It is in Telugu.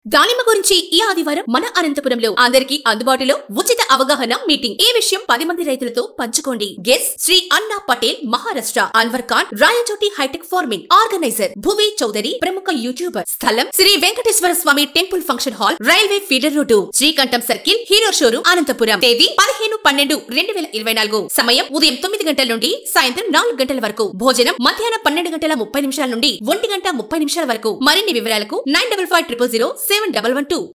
దానిమ్మ గురించి ఈ ఆదివారం మన అనంతపురంలో అందరికీ అందుబాటులో ఉచిత అవగాహన మీటింగ్ ఈ విషయం పది మంది రైతులతో పంచుకోండి guest Shri Anna Patel Maharashtra Anwar Khan Rayachoti hitech farming organiser Bhuvi Chowdary ప్రముఖ యూట్యూబర్ స్థలం Shri Venkateswara Swamy temple function hall railway feeder road Srikantam circle Hero showroom Anantapuram తేదీ పదిహేను పన్నెండు రెండు వేల ఇరవై నాలుగు సమయం ఉదయం తొమ్మిది గంటల నుండి సాయంత్రం నాలుగు గంటల వరకు భోజనం మధ్యాహ్నం పన్నెండు గంటల ముప్పై నిమిషాల నుండి ఒంటి గంట ముప్పై నిమిషాల వరకు మరిన్ని వివరాలకు nine double five triple zero seven double one two